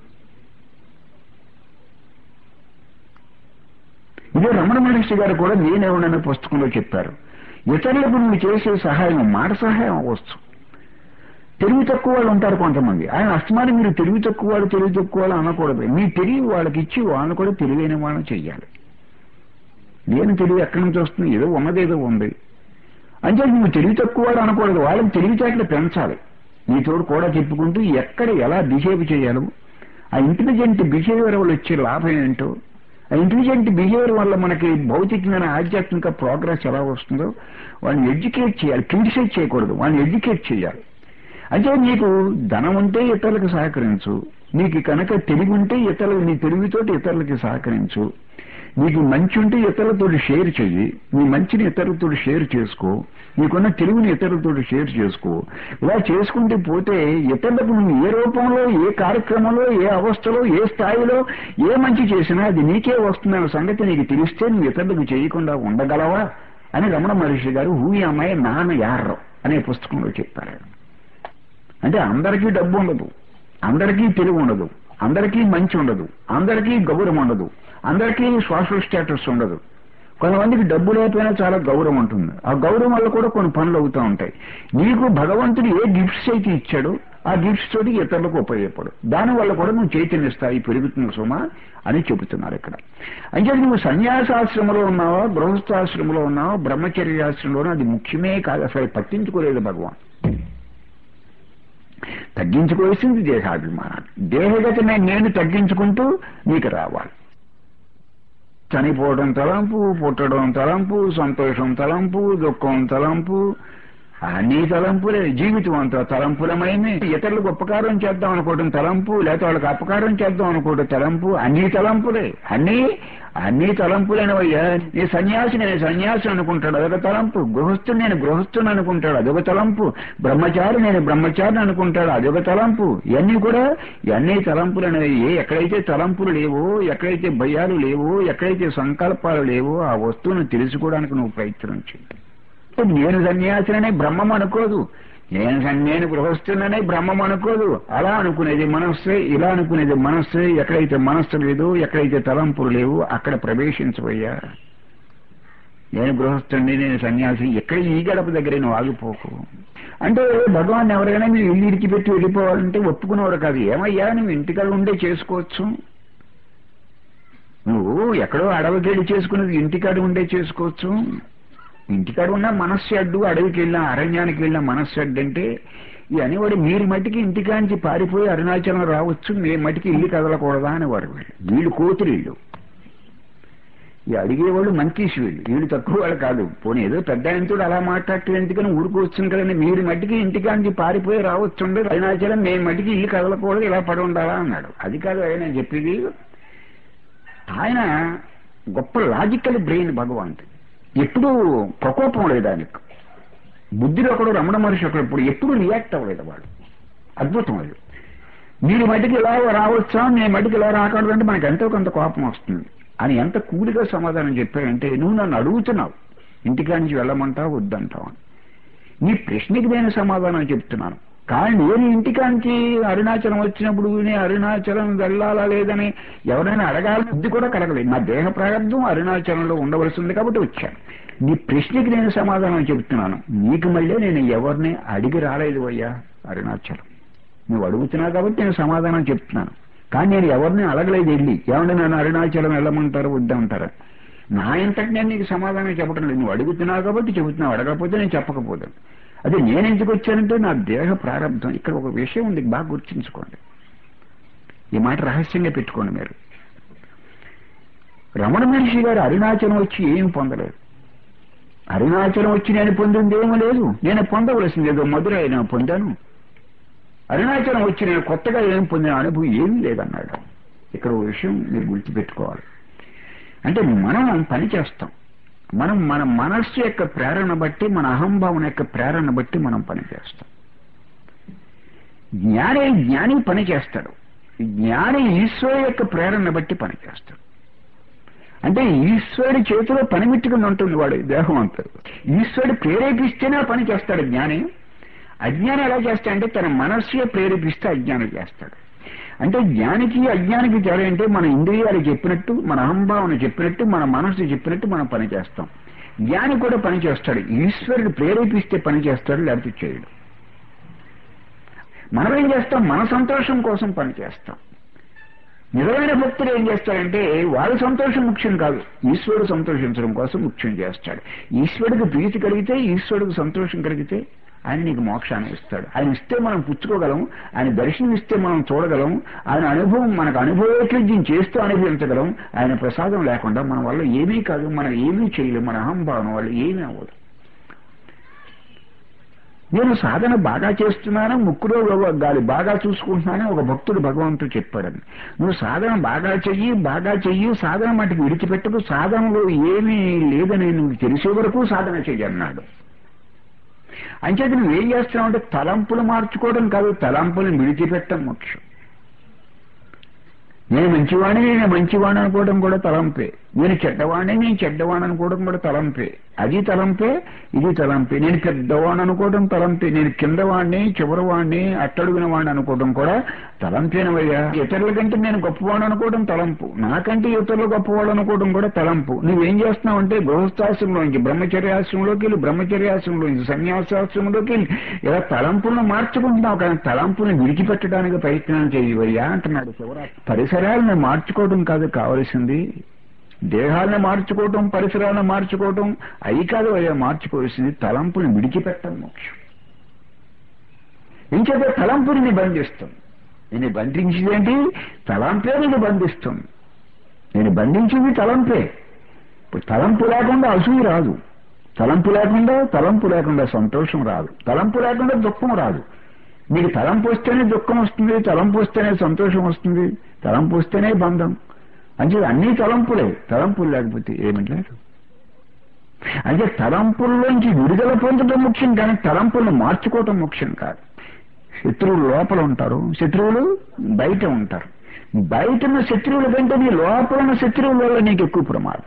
ఇదే రమణ మహర్షి గారు కూడా నేనేమన్నా పుస్తకంలో చెప్పారు ఇతరులకు నువ్వు చేసే సహాయం మాట సహాయం అవ్వచ్చు తెలివి తక్కువ వాళ్ళు ఉంటారు కొంతమంది ఆయన అస్తమానం మీరు తెలివి తక్కువ వాళ్ళు తెలివి తక్కువ వాళ్ళు అనకూడదు మీ తెలివి వాళ్ళకి ఇచ్చి వాళ్ళని కూడా తెలివైన వాళ్ళని చెయ్యాలి నేను తెలివి ఎక్కడి నుంచి వస్తుంది ఏదో ఉన్నదేదో ఉంది అంటే నువ్వు తెలివి తక్కువ వాడు అనకూడదు వాళ్ళని తెలివితేటలు పెంచాలి నీతోడు కూడా చెప్పుకుంటూ ఎక్కడ ఎలా బిహేవ్ చేయాలో ఆ ఇంటెలిజెంట్ బిహేవియర్ వల్ల వచ్చే లాభం ఏంటో ఆ ఇంటెలిజెంట్ బిహేవియర్ వల్ల మనకి భౌతికమైన ఆధ్యాత్మిక ప్రోగ్రెస్ ఎలా వస్తుందో వాళ్ళని ఎడ్యుకేట్ చేయాలి క్రిటిసైజ్ చేయకూడదు వాళ్ళని ఎడ్యుకేట్ చేయాలి అంటే నీకు ధనం ఉంటే ఇతరులకు సహకరించు నీకు కనుక తెలివి ఉంటే ఇతరులు నీ తెలివితోటి ఇతరులకి సహకరించు నీకు మంచి ఉంటే ఇతరులతో షేర్ చెయ్యి నీ మంచిని ఇతరులతో షేర్ చేసుకో నీకున్న తెలివిని ఇతరులతో షేర్ చేసుకో ఇలా చేసుకుంటే పోతే ఇతరులకు నువ్వు ఏ రూపంలో ఏ కార్యక్రమంలో ఏ అవస్థలో ఏ స్థాయిలో ఏ మంచి చేసినా అది నీకే వస్తుందన్న సంగతి నీకు తెలిస్తే నువ్వు ఇతరులకు చేయకుండా ఉండగలవా అని రమణ మహర్షి గారు హూ అమ్మాయి నాన్న యార్ర అనే పుస్తకంలో చెప్పారు అంటే అందరికీ డబ్బు ఉండదు అందరికీ తెలివి ఉండదు అందరికీ మంచి ఉండదు అందరికీ గౌరవం ఉండదు అందరికీ సోషల్ స్టేటస్ ఉండదు కొంతమందికి డబ్బు లేకపోయినా చాలా గౌరవం ఉంటుంది ఆ గౌరవం వల్ల కూడా కొన్ని పనులు అవుతూ ఉంటాయి నీకు భగవంతుడు ఏ గిఫ్ట్స్ అయితే ఇచ్చాడో ఆ గిఫ్ట్స్ తోటి ఇతరులకు ఉపయోగపడు దానివల్ల కూడా నువ్వు చైతన్య స్థాయి పెరుగుతుంది సుమా అని చెబుతున్నారు ఇక్కడ అంటే నువ్వు సన్యాసాశ్రమంలో ఉన్నావా గృహస్థాశ్రమంలో ఉన్నావా బ్రహ్మచర్యాశ్రమంలో అది ముఖ్యమే కాదు అసలు పట్టించుకోలేదు భగవాన్ తగ్గించుకోవాల్సింది దేహాభిమానాన్ని దేహగతనే నేను తగ్గించుకుంటూ నీకు రావాలి చనిపోవడం తలంపు పుట్టడం తలంపు సంతోషం తలంపు దుఃఖం తలంపు అన్ని తలంపులే జీవితం అంతా తలంపులమైంది ఇతరులకు ఉపకారం చేద్దాం అనుకోవడం తలంపు లేకపోతే వాళ్ళకి అపకారం చేద్దాం అనుకోవడం తలంపు అన్ని తలంపులే అన్ని అన్ని తలంపులేనవయ్యా నీ సన్యాసి నేను సన్యాసి అనుకుంటాడు అదొక తలంపు గృహస్థుడు నేను గృహస్థుని అనుకుంటాడు అదొక తలంపు బ్రహ్మచారి నేను బ్రహ్మచారిని అనుకుంటాడు అదొక తలంపు ఇవన్నీ కూడా ఇవన్నీ తలంపులనేవి ఏ ఎక్కడైతే తలంపులు లేవో ఎక్కడైతే భయాలు లేవో ఎక్కడైతే సంకల్పాలు లేవో ఆ వస్తువును తెలుసుకోవడానికి నువ్వు ప్రయత్నం చేయి నేను సన్యాసిననే బ్రహ్మం అనుకోదు నేను సన్- నేను గృహస్థుననే బ్రహ్మం అనుకోదు అలా అనుకునేది మనస్సే ఇలా అనుకునేది మనస్సే ఎక్కడైతే మనస్సు లేదు ఎక్కడైతే తలంపులు లేవు అక్కడ ప్రవేశించబోయా నేను గృహస్థుండి నేను సన్యాసి ఎక్కడ ఈ గడప దగ్గర నువ్వు ఆగిపోకు అంటే భగవాన్ ఎవరైనా మీరు ఇల్లు ఇడిచిపెట్టి వెళ్ళిపోవాలంటే ఒప్పుకునేవారు కాదు ఏమయ్యా నువ్వు ఇంటికాడ ఉండే చేసుకోవచ్చు నువ్వు ఎక్కడో అడవికెళ్ళి చేసుకునేది ఇంటికాడ ఉండే చేసుకోవచ్చు ఇంటికాడ ఉన్న మనస్సు అడ్డు అడవికి వెళ్ళినా అరణ్యానికి వెళ్ళిన మనస్సు అడ్డు అంటే ఈ అనేవాడు మీరు మట్టికి ఇంటికాంచి పారిపోయి అరుణాచలం రావచ్చు మీ మట్టికి ఇల్లు కదలకూడదా అనేవారు వీళ్ళు వీళ్ళు కోతులు వీళ్ళు ఈ అడిగేవాళ్ళు మంకీస్ వీళ్ళు వీళ్ళు తక్కువ వాళ్ళు కాదు పోనీ ఏదో పెద్ద ఆయనతో అలా మాట్లాడటం ఎందుకని ఊరుకోవచ్చు కదండి మీరు మట్టికి ఇంటికాంచి పారిపోయి రావచ్చు అరుణాచలం మేము మట్టికి ఇల్లు కదలకూడదు ఇలా పడి ఉండాలా అన్నాడు అది కాదు ఆయన చెప్పేది ఆయన గొప్ప లాజికల్ బ్రెయిన్ భగవంతుడు ఎప్పుడూ ప్రకోపం లేదు ఆయనకు బుద్ధిలో ఒకడు రమణ మహర్షి ఒకడు ఇప్పుడు ఎప్పుడు రియాక్ట్ అవ్వలేదు వాడు అద్భుతం అది మీరు మటుకు ఇలా రావచ్చా నేను మటుకు ఇలా రాకూడదు అంటే మనకి ఎంతో కొంత కోపం వస్తుంది అని ఎంత కూలిగా సమాధానం చెప్పాడంటే నువ్వు నన్ను అడుగుతున్నావు ఇంటికా నుంచి వెళ్ళమంటావు వద్దంటావు అని నీ ప్రశ్నకి నేను సమాధానం చెప్తున్నాను కానీ నేను ఇంటికాంచి అరుణాచలం వచ్చినప్పుడు నేను అరుణాచలం వెళ్ళాలా లేదని ఎవరైనా అడగాలని బుద్ధి కూడా కలగలేదు నా దేహ ప్రారంభం అరుణాచలంలో ఉండవలసింది కాబట్టి వచ్చాను నీ ప్రశ్నకి నేను సమాధానం చెబుతున్నాను నీకు మళ్ళీ నేను ఎవరిని అడిగి రాలేదు అయ్యా అరుణాచలం నువ్వు అడుగుతున్నావు కాబట్టి నేను సమాధానం చెప్తున్నాను కానీ నేను ఎవరిని అడగలేదు వెళ్ళి ఏమంటే నన్ను అరుణాచలం వెళ్ళమంటారు వద్దంటారా నా ఇంతటి నేను నీకు సమాధానం చెప్పడం లేదు నువ్వు అడుగుతున్నావు కాబట్టి చెబుతున్నావు అడగకపోతే నేను చెప్పకపోతాను అదే నేను ఎందుకు వచ్చానంటే నా దేహ ప్రారంభం ఇక్కడ ఒక విషయం ఉంది బాగా గుర్తుంచుకోండి ఈ మాట రహస్యంగా పెట్టుకోండి మీరు రమణ మహర్షి గారు అరుణాచలం వచ్చి ఏం పొందలేదు అరుణాచలం వచ్చి నేను పొందింది ఏమీ లేదు నేను పొందవలసింది ఏదో మధుర నేను పొందాను అరుణాచలం వచ్చి నేను కొత్తగా ఏం పొందిన అనుభవం ఏమీ లేదన్నాడు ఇక్కడ ఓ విషయం మీరు గుర్తుపెట్టుకోవాలి అంటే మనం పని చేస్తాం మనం మన మనస్సు యొక్క ప్రేరణ బట్టి మన అహంభావన యొక్క ప్రేరణ బట్టి మనం పని చేస్తాం జ్ఞాని జ్ఞాని పని చేస్తాడు జ్ఞాని ఈశ్వరు యొక్క ప్రేరణ బట్టి పని చేస్తాడు అంటే ఈశ్వరుడి చేతిలో పనిమిట్టుకుని ఉంటుంది వాడు దేహం అంతా ఈశ్వరుడు ప్రేరేపిస్తేనే ఆ పని చేస్తాడు జ్ఞాని అజ్ఞానం ఎలా చేస్తాడంటే తన మనస్సే ప్రేరేపిస్తే అజ్ఞానం చేస్తాడు అంటే జ్ఞానికి అజ్ఞానికి తేడా అంటే మన ఇంద్రియాలు చెప్పినట్టు మన అహంభావన చెప్పినట్టు మన మనస్సు చెప్పినట్టు మనం పని చేస్తాం జ్ఞాని కూడా పని చేస్తాడు ఈశ్వరుడు ప్రేరేపిస్తే పని చేస్తాడు లేకపోతే చేయడు మనం ఏం చేస్తాం మన సంతోషం కోసం పని చేస్తాం నిజమైన భక్తుడు ఏం చేస్తాడంటే వాడి సంతోషం ముఖ్యం కాదు ఈశ్వరుడు సంతోషించడం కోసం ముఖ్యం చేస్తాడు ఈశ్వరుడికి ప్రీతి కలిగితే ఈశ్వరుడికి సంతోషం కలిగితే ఆయన నీకు మోక్షాన్ని ఇస్తాడు ఆయన ఇస్తే మనం పుచ్చుకోగలం ఆయన దర్శనం ఇస్తే మనం చూడగలం ఆయన అనుభవం మనకు అనుభవోద్యం చేస్తూ అనుభవించగలం ఆయన ప్రసాదం లేకుండా మన వల్ల ఏమీ కాదు మనం ఏమీ చేయలేం మన అహంభావన వల్ల ఏమీ అవ్వదు నేను సాధన బాగా చేస్తున్నాను ముక్కులో గాలి బాగా చూసుకుంటున్నాను ఒక భక్తుడు భగవంతుడు చెప్పాడని నువ్వు సాధన బాగా చెయ్యి బాగా చెయ్యి సాధన మటుకు విడిచిపెట్టకు సాధనలో ఏమీ లేదని నువ్వు తెలిసే వరకు సాధన చెయ్యి అన్నాడు అంచేది నువ్వు ఏం చేస్తున్నావు అంటే తలంపులు మార్చుకోవడం కాదు తలంపులు విడిచిపెట్టడం ముఖ్యం నేను మంచివాడిని నేను మంచివాడిని అనుకోవడం కూడా తలంపే నేను చెడ్డవాడిని నేను చెడ్డవాడిని అనుకోవడం కూడా తలంపే అది తలంపే ఇది తలంపే నేను పెద్దవాడిని అనుకోవడం తలంపే నేను కిందవాడిని చివరివాడిని అట్టడుగున వాడిని అనుకోవడం కూడా తలంపేనవయ్యా ఇతరుల కంటే నేను గొప్పవాడు అనుకోవడం తలంపు నాకంటే ఇతరులు గొప్పవాడు అనుకోవడం కూడా తలంపు నువ్వేం చేస్తున్నావు అంటే గృహస్థాశ్రమంలోంచి బ్రహ్మచర్యాశ్రమంలోకి వెళ్ళి బ్రహ్మచర్యాశ్రమంలోంచి సన్యాసాశ్రమంలోకి వెళ్ళి ఇలా తలంపులను మార్చుకుంటున్నావు కానీ తలంపులను విడిచిపెట్టడానికి ప్రయత్నం చేయవయ్యా అంటున్నాడు శివరాత్రి పరిసరాలను మార్చుకోవడం కాదు కావలసింది దేహాలను మార్చుకోవటం పరిసరాలను మార్చుకోవటం అవి కాదు అయ్యా మార్చుకోవాల్సింది తలంపుని విడిచిపెట్టడం ముఖ్యం ఇంకేదో తలంపుని నీ బంధిస్తుంది నేను బంధించేదేంటి తలంపే నేను బంధిస్తుంది నేను బంధించింది తలంపే ఇప్పుడు తలంపు లేకుండా అసూయ రాదు తలంపు లేకుండా తలంపు లేకుండా సంతోషం రాదు తలంపు లేకుండా దుఃఖం రాదు మీకు తలంపు వస్తేనే దుఃఖం వస్తుంది తలంపు వస్తేనే సంతోషం వస్తుంది తలంపు వస్తేనే బంధం అంటే అన్ని తలంపులే తలంపులు లేకపోతే ఏమి లేదు అంటే తలంపుల్లోంచి విడుదల పొందడం ముఖ్యం కానీ తలంపులను మార్చుకోవటం ముఖ్యం కాదు శత్రువులు లోపల ఉంటారు శత్రువులు బయట ఉంటారు బయట ఉన్న శత్రువుల కంటే నీ లోపల ఉన్న శత్రువుల వల్ల నీకు ఎక్కువ ప్రమాదం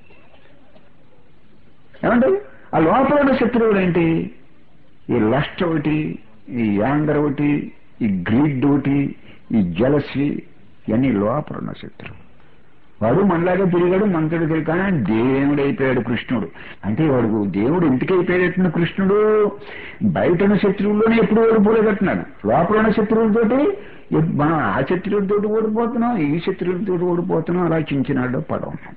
ఏమంటే ఆ లోపల ఉన్న శత్రువులు ఏంటి ఈ లస్ట్ ఒకటి ఈ యాంగర్ ఒకటి ఈ గ్రీడ్ ఒకటి ఈ జలసి ఇవన్నీ లోపల ఉన్న శత్రువు వాడు మనలాగా తిరిగాడు మంత్రుడు తిరిగాడు దేవుడు అయిపోయాడు కృష్ణుడు అంటే వాడు దేవుడు ఎందుకు అయిపోయాడు కృష్ణుడు బయట ఉన్న శత్రువుల్లోనే ఎప్పుడు ఓడిపోలేదట్టున్నాడు లోపల ఉన్న శత్రువులతోటి మనం ఆ శత్రువులతోటి ఓడిపోతున్నాం ఈ శత్రువులతోటి ఓడిపోతున్నాం అలా చించినాడు పడవ